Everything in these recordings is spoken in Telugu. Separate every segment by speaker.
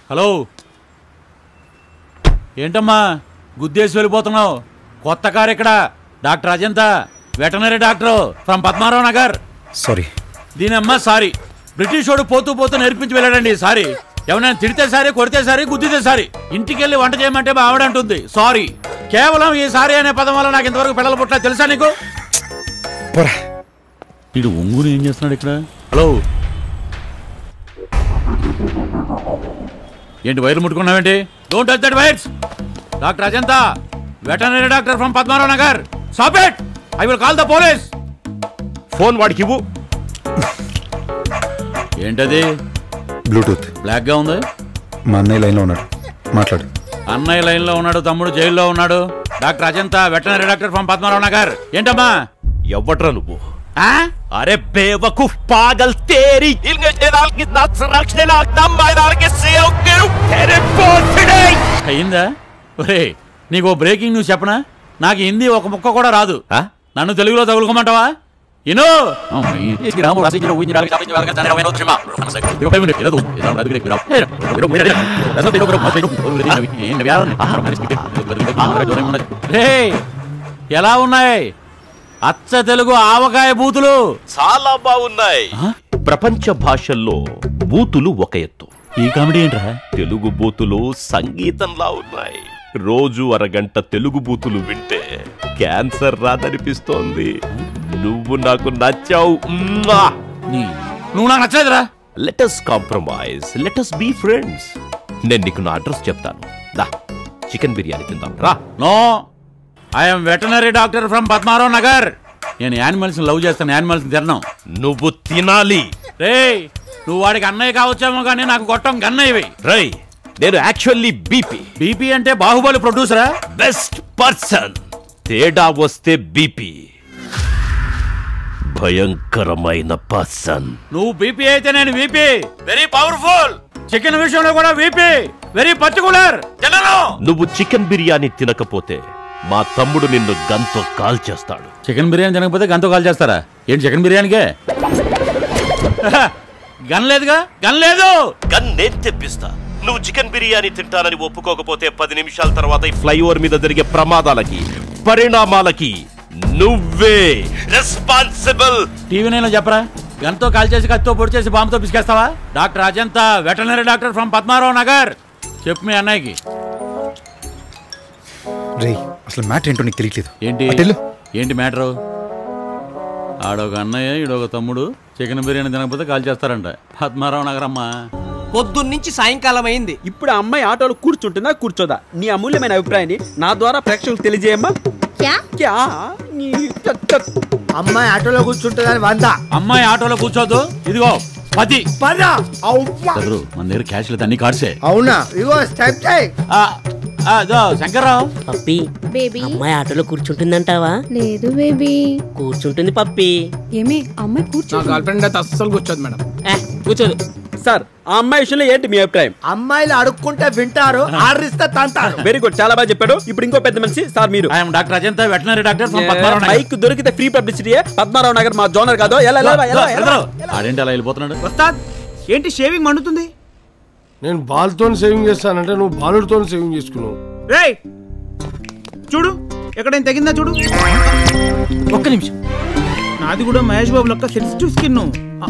Speaker 1: హలో ఏంటమ్మా గుద్దేసి వెళ్ళిపోతున్నావు కొత్త కారు ఇక్కడ doctor Ajanta veterinary doctor from Padmarao Nagar
Speaker 2: sorry
Speaker 1: దీనమ్మ సారీ బ్రిటిష్ వాడు పోతూ పోతూ నేర్పించి వెళ్ళాడండి సారీ ఎవరైనా తిడితే సారీ కొడితే సారీ గుద్దితే సారీ ఇంటికి వెళ్ళి వంట చేయమంటే మా ఆవిడ అంటుంది సారీ కేవలం ఈ సారీ అనే పదం వల్ల నాకు ఇంతవరకు పిల్లలు పుట్టా తెలుసా నీకు
Speaker 2: పోరా
Speaker 1: వీడు ఒంగుని ఏం చేస్తున్నాడు ఇక్కడ హలో ఏంటి వైర్లు ముట్టుకున్నావేంటి don't touch that wires doctor Ajanta veterinary doctor from Padmarao Nagar stop it I will call the police
Speaker 3: phone వాడికి ఇవ్వు
Speaker 1: ఏంటది
Speaker 2: బ్లూటూత్
Speaker 1: బ్లాక్ గా ఉంది
Speaker 2: మా అన్నయ్య లైన్లో ఉన్నాడు మాట్లాడు
Speaker 1: అన్నయ్య లైన్ లో ఉన్నాడు తమ్ముడు జైల్లో ఉన్నాడు doctor Ajanta veterinary doctor from Padmarao Nagar ఏంటమ్మా
Speaker 3: ఎవ్వట్రా నువ్వు
Speaker 1: ఆ?
Speaker 3: అరే బేవకూఫ్ పాగల్ తేరీ ఇల్గెనాల్కి నచ్చరక్షణాక్ నమ్మైనాల్కి సేవకులు తెరే పోతుడే
Speaker 1: అయిందా ఒరే నీకు బ్రేకింగ్ న్యూస్ చెప్పనా నాకు హిందీ ఒక ముక్క కూడా రాదు
Speaker 3: ఆ?
Speaker 1: నన్ను తెలుగులో తగులుకోమంటావా ఇను రేయ్, ఎలా ఉన్నాయి అచ్చ తెలుగు ఆవకాయ బూతులు
Speaker 3: చాలా బాగున్నాయి ప్రపంచ భాషల్లో బూతులు ఒక ఎత్తు
Speaker 1: ఈ కామెడీ ఏంట్రా
Speaker 3: తెలుగు బూతులు సంగీతంలా ఉన్నాయి రోజు అరగంట తెలుగు బూతులు వింటే క్యాన్సర్ రాదనిపిస్తోంది నువ్వు నాకు నచ్చావు
Speaker 1: నీ నువ్వు నాకు నచ్చలేదురా
Speaker 3: let us compromise let us be friends నేను నీకు నా అడ్రస్ చెప్తాను దా చికెన్ బిర్యానీ తిందాం రా
Speaker 1: no I'm veterinary doctor from Padmarao Nagar నేను యానిమల్స్ లవ్ చేస్తాను యానిమల్స్ తిన్నాం
Speaker 3: నువ్వు తినాలి
Speaker 1: రే నువ్వు వాడికి అన్నయ్య కావచ్చేమో కానీ నాకు గొట్టం గన్నయ్యవి
Speaker 3: రై నేను యాక్చువల్లీ బీపీ
Speaker 1: బీపీ అంటే బాహుబలి ప్రొడ్యూసరా
Speaker 3: బెస్ట్ పర్సన్ తేడా వస్తే బీపీ భయంకరమైన పర్సన్
Speaker 1: నువ్వు బీపీ అయితే నేను వీపీ వెరీ పవర్ఫుల్ చికెన్ విషయంలో కూడా వీపీ వెరీ పర్టికులర్ తినను
Speaker 3: నువ్వు చికెన్ బిర్యానీ తినకపోతే మా తమ్ముడు నిన్ను గంతో కాల్ చేస్తాడు
Speaker 1: చికెన్ బిర్యానీ తినకపోతే గంతో కాల్ చేస్తారా ఏంటి చికెన్ బిర్యానీకే గన్ లేదుగా గన్ లేదు
Speaker 3: గన్ నేను తెప్పిస్తా నువ్వు చికెన్ బిర్యానీ తింటానని ఒప్పుకోకపోతే పది నిమిషాల తర్వాత ఈ ఫ్లైఓవర్ మీద జరిగే ప్రమాదాలకి పరిణామాలకి నువ్వే రెస్పాన్సిబుల్
Speaker 1: టీవీ నైన్లో చెప్పరా గన్తో కాల్ చేసి కత్తితో పొడి చేసి బాంబుతో పిసికేస్తావా doctor Ajanta veterinary doctor from Padmarao Nagar చెప్పు మీ అన్నయ్యకి
Speaker 2: రే అసలు మ్యాటర్ ఏంటో నీకు తెలియట్లేదు
Speaker 1: ఏంటి
Speaker 2: అటు వెళ్ళు.
Speaker 1: ఏంటి మ్యాటరు ఆడొక అన్నయ్య ఈడొక తమ్ముడు చికెన్ బిర్యానీ తినకపోతే కాల్ చేస్తారంట పద్మారావు నగరమ్మా
Speaker 4: పొద్దున్నుంచి సాయంకాలం అయింది
Speaker 5: ఇప్పుడు ఆ అమ్మాయి ఆటోలో కూర్చుంటుందా కూర్చోదా నీ అమూల్యమైన అభిప్రాయాన్ని నా ద్వారా ప్రేక్షకులకు తెలియజేయమ్మా
Speaker 6: క్యా
Speaker 5: క్యా నీ చక్ చక్.
Speaker 4: అమ్మాయి ఆటోలో కూర్చుంటుందని వంద
Speaker 1: అమ్మాయి ఆటోలో కూర్చోద్దు ఇదిగో పది
Speaker 4: పదా అవ్వా
Speaker 1: చదురు మన దగ్గర క్యాష్ లేదు అన్ని కార్డ్సే
Speaker 4: అవునా ఇగో స్టెప్ చేయి
Speaker 1: ఆ, ఆ, ఇదో శంకర్రావు
Speaker 7: పప్పి
Speaker 6: బేబీ
Speaker 7: అమ్మాయి ఆటోలో కూర్చుంటుందంటావా
Speaker 6: లేదు బేబీ
Speaker 7: కూర్చుంటుంది పప్పి
Speaker 6: ఏమే అమ్మాయి కూర్చో
Speaker 8: గర్ల్ ఫ్రెండ్ అయితే అస్సలు కూర్చోదు మేడం
Speaker 7: ఏ, కూర్చోదు
Speaker 5: సార్ ఆ అమ్మాయి విషయంలో ఏంటి మీ అభిప్రాయం
Speaker 4: అమ్మాయిలు అడుక్కుంటే వింటారు ఆర్డర్ ఇస్తే తంటారు
Speaker 5: వెరీ గుడ్ చాలా బాగా చెప్పాడు ఇప్పుడు ఇంకో పెద్ద మనిషి సార్ మీరు
Speaker 1: I'm doctor Ajanta veterinary doctor from Padmarao Nagar
Speaker 5: mike దొరికితే ఫ్రీ పబ్లిసిటీ పద్మారావు నగర్ మా జోనర్ కాదు ఎలా ఎలా ఎలా ఎలా
Speaker 1: ఆడేంటి అలా వెళ్ళిపోతున్నాడు
Speaker 5: వస్తాద్ ఏంటి షేవింగ్ మండుతుంది
Speaker 8: నేను బాల్తో సేవింగ్ చేస్తానంటే నువ్వు బాలుడితో సేవింగ్ చేసుకున్నావు
Speaker 5: రేయ్ చూడు ఎక్కడైనా తెగిందా చూడు
Speaker 9: ఒక్క నిమిషం నాది కూడా మహేష్ బాబు లెక్క సెన్సిటివ్ స్కిన్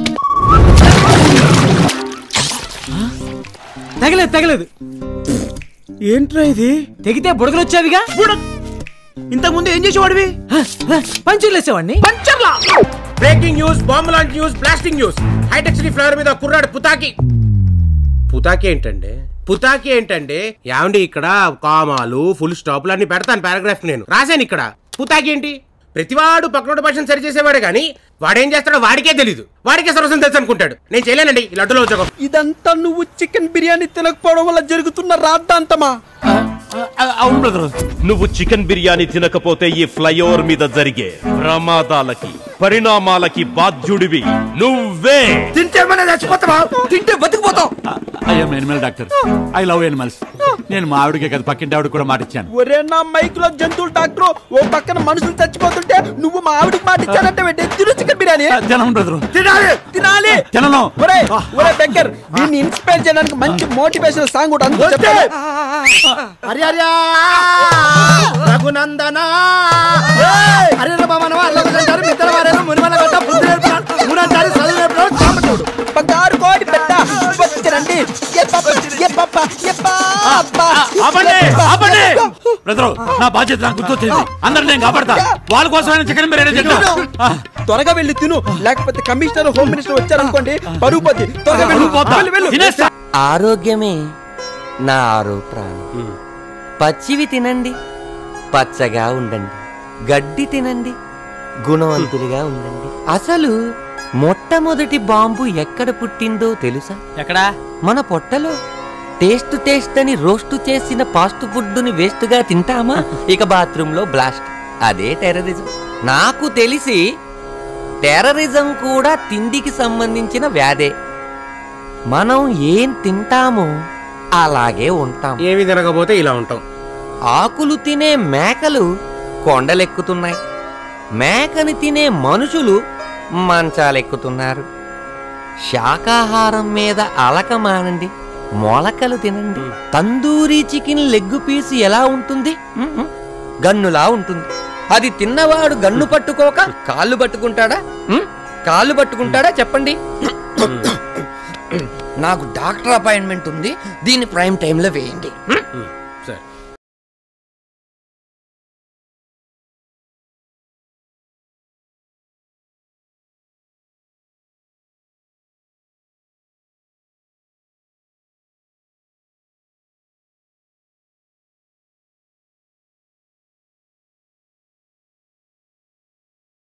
Speaker 9: తగలేదు తగలేదు ఏంట్రా ఇది తెగితే బుడగలు వచ్చేవిగా బుడ ఇంతకు ముందు ఏం చేసేవాడివి పంచర్లు వేసేవాడిని పంచర్లా
Speaker 8: breaking news bomb launch news blasting news హైటెక్ సిటీ ఫ్లైఓవర్ మీద కుర్రాడు పుతాకి పుతాకి ఏంటండి పుతాకి ఏంటండి ఏమండి ఇక్కడ కామాలు ఫుల్ స్టాప్లు అన్ని పెడతాను పారాగ్రాఫ్ నేను రాశాను ఇక్కడ పుతాకి ఏంటి ప్రతివాడు పక్కనోడి భాషను సరి చేసేవాడే కానీ వాడేం చేస్తాడో వాడికే తెలీదు వాడికే సర్వసం తెలుసు అనుకుంటాడు నేను చేయలేనండి ఈ లడ్డులో ఉద్యోగం
Speaker 5: ఇదంతా నువ్వు చికెన్ బిర్యానీ తినకపోవడం వల్ల జరుగుతున్న రాద్ధాంతమా
Speaker 1: అవును బ్రదర్
Speaker 3: నువ్వు చికెన్ బిర్యానీ తినకపోతే ఈ ఫ్లైఓవర్ మీద జరిగే ప్రమాదాలకి పరిణామాలకి బాధ్యుడివి నువ్వే
Speaker 4: తింటే మన చచ్చిపోతావా
Speaker 5: తింటే బతికిపోతావు
Speaker 1: I'm animal doctor I love animals నేను మా ఆవిడకే కదా పక్కింటి ఆవిడకి కూడా మాట ఇచ్చాను
Speaker 5: ఒరే నా మైక్ లో జంతువులు డాక్టర్ ఓ పక్కన మనుషులు చచ్చిపోతుంటే నువ్వు మా ఆవిడకి మాట ఇచ్చానంటే వెంటనే తిను చికెన్ బిర్యానీ
Speaker 1: తినం బ్రదరు
Speaker 5: తినాలి తినాలి
Speaker 1: తినను
Speaker 5: ఒరే ఒరే బెక్కర్ దీన్ని ఇన్స్పైర్ చేయడానికి మంచి మోటివేషనల్ సాంగ్ కూడా అందుకు చెప్పాలి
Speaker 4: హరి హరి రఘునందన హరి రమణ వాళ్ళంటారు మిత్ర వారేమో మునిమల గట్ట బుద్ధి నేర్పుతారు మునంటారు చదువు నేర్పుతారు చామటోడు
Speaker 5: బంగారు కోడి పెట్ట వచ్చిరండి ఏ పాప ఏ పాప ఏ పాప
Speaker 1: ఆపండి ఆపండి బ్రదరు నా బాధ్యత నాకు గుర్తొచ్చింది అందరు నేను కాపాడతా వాళ్ళ కోసమైనా చికెన్ బిర్యానీ తింటా ఆ,
Speaker 5: త్వరగా వెళ్ళి తిను లేకపోతే కమిషనర్ హోమ్ మినిస్టర్ వచ్చారనుకోండి పరుగు పోద్ది త్వరగా వెళ్ళు
Speaker 1: పరుగు పోతా.
Speaker 5: వెళ్ళు, వెళ్ళు.
Speaker 1: తినేస్తా.
Speaker 10: ఆరోగ్యమే నా ఆరో ప్రాణం పచ్చివి తినండి పచ్చగా ఉండండి గడ్డి తినండి గుణవంతులుగా ఉండండి అసలు మొట్టమొదటి బాంబు ఎక్కడ పుట్టిందో తెలుసా
Speaker 7: ఎక్కడా
Speaker 10: మన పొట్టలో టేస్ట్ టేస్ట్ అని రోస్ట్ చేసిన ఫాస్ట్ ఫుడ్ని వేస్ట్గా తింటామా ఇక బాత్రూంలో బ్లాస్ట్ అదే టెర్రరిజం నాకు తెలిసి టెర్రరిజం కూడా తిండికి సంబంధించిన వ్యాధే మనం ఏం తింటామో అలాగే ఉంటాం
Speaker 8: ఏమి తినకపోతే ఇలా ఉంటాం
Speaker 10: ఆకులు తినే మేకలు కొండలెక్కుతున్నాయి మేకని తినే మనుషులు మంచాలెక్కుతున్నారు శాకాహారం మీద అలక మానండి మొలకలు తినండి తందూరి చికెన్ లెగ్ పీస్ ఎలా ఉంటుంది మ్మ్. గన్నులా ఉంటుంది అది తిన్నవాడు గన్ను పట్టుకోక కాళ్ళు పట్టుకుంటాడా మ్మ్? కాళ్ళు పట్టుకుంటాడా చెప్పండి నాకు డాక్టర్ అపాయింట్మెంట్ ఉంది దీన్ని ప్రైమ్ టైంలో వేయండి మ్మ్?